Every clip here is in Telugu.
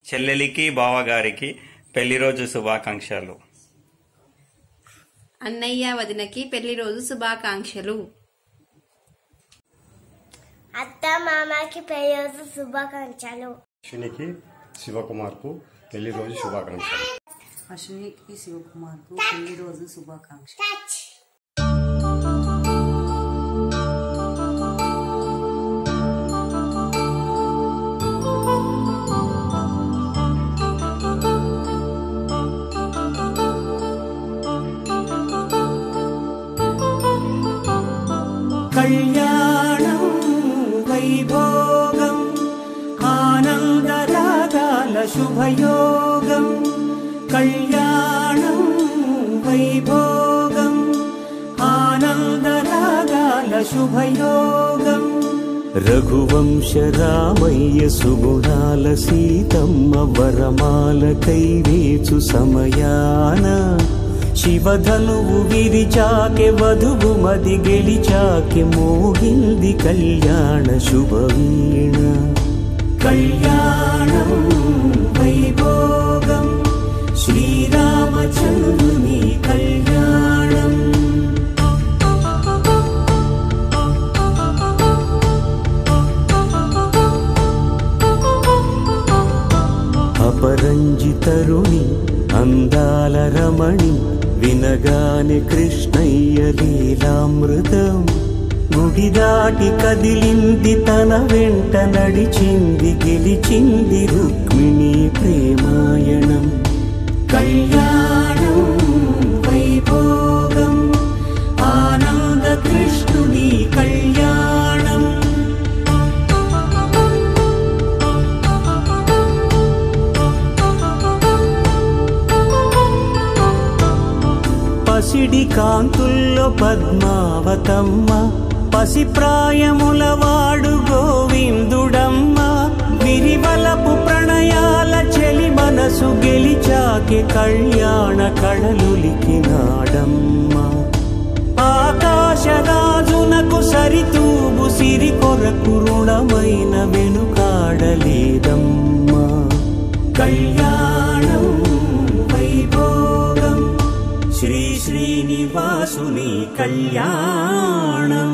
చెల్లెలికి బావగారికి పెళ్లి రోజు శుభాకాంక్షలు అన్నయ్య వదినకి పెళ్లి రోజు శుభాకాంక్షలు అత్త మామకి పెళ్ళి శుభాకాంక్షలు అశ్వినికి శివకుమార్కు పెళ్లి రోజు శుభాకాంక్షలు అశ్వినికి శివకుమార్కు పెళ్లి రోజు శుభాకాంక్ష టచ్ కళ్యాణం వైభోగం ఆనందరాగాల శుభయోగం కళ్యాణం వైభోగం ఆనందరాగాల శుభయోగం రఘువంశ రామయ్య సుగుణాల సీతమ్మ వరమాల కైవేచు సమయాన శివధనువు విరిచాకె వధువు మది గెలిచాకె మోగింది కళ్యాణ శుభవీణ కళ్యాణం వైభోగం శ్రీరామచంద్రుని కళ్యాణం అపరంజి తరుణి అందాల రమణి వినగానే కృష్ణయ్య లీలామృతం గుడి దాటి కదిలింది తన వెంట నడిచింది గెలిచింది రుక్మిణి ప్రేమాయణం కళ్యాణం వైభోగం ఆనంద కృష్ణుని కళ్యాణం పసిడి కాంతుల్లో పద్మావతమ్మ పసిప్రాయముల వాడు గోవిందుడమ్మ విరివలపు ప్రణయాల చెలి మనసు గెలిచాకి కళ్యాణ కళలులికినాడమ్మ ఆకాశరాజునకు సరితూబు సిరి కొరకు రుణమైన వెనుకాడలేదమ్మా కళ్యాణం వైభోగం శ్రీ శ్రీనివాసుని కళ్యాణం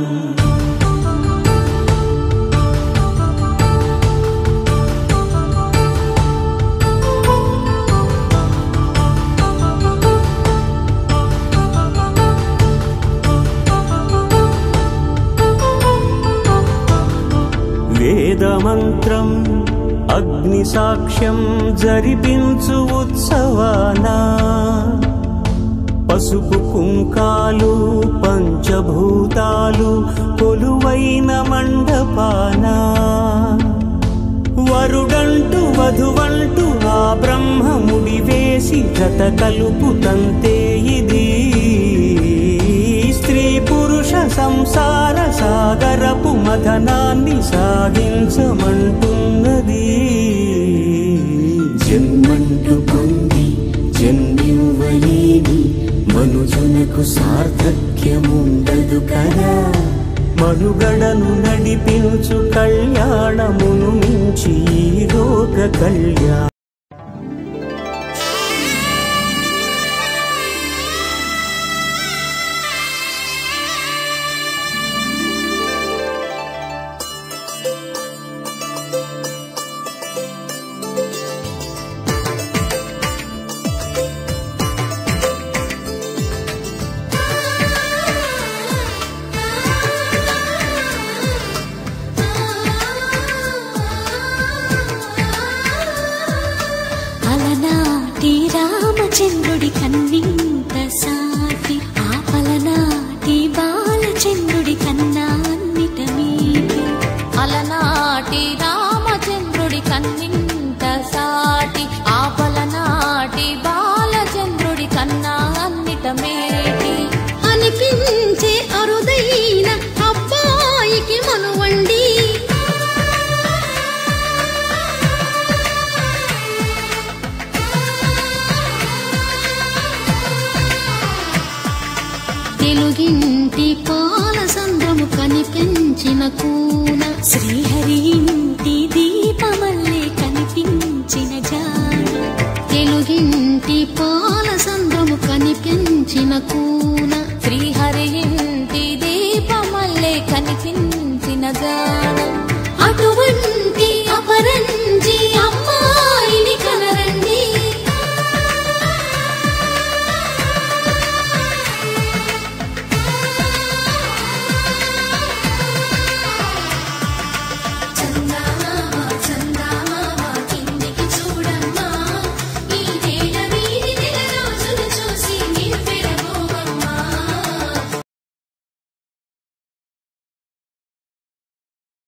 వేదమంత్రం అగ్ని సాక్ష్యం జరిపించు ఉత్సవానా పసుపు కుంకాలు పంచభూతాలు కొలువైన మండపాన వరుడంటూ వధువంటూ ఆ బ్రహ్మముడి వేసి జత కలుపుతంతే ఇది స్త్రీ పురుష సంసార సాగరపు మథనాన్ని సాగించమంటున్నది జన్మంటు పొంది జన్మివ్వలేని మనుజునకు సార్థక్యముండదు కదా మనుగడను నడిపించు కళ్యాణమును మించి ఈ లోక కళ్యాణ అలనాటి రామచంద్రుడి కన్నింత సాటి ఆపలనాటి బాలచంద్రుడి కన్నా అన్నిట మీది అలనాటి రామచంద్రుడి కన్నింత సాటి ఆపలనాటి బాలచంద్రుడి కన్నా అన్నిట మేటి అనిపించే అరుదైన అబ్బాయికి మనువండి తెలుగింటి పాల సంద్రము కనిపించిన కూన శ్రీహరి ఇంటి దీపమల్లే కనిపించిన జా పాల సంద్రము కనిపించిన కూన శ్రీహరి ఇంటి దీపమల్లే కనిపించిన గాన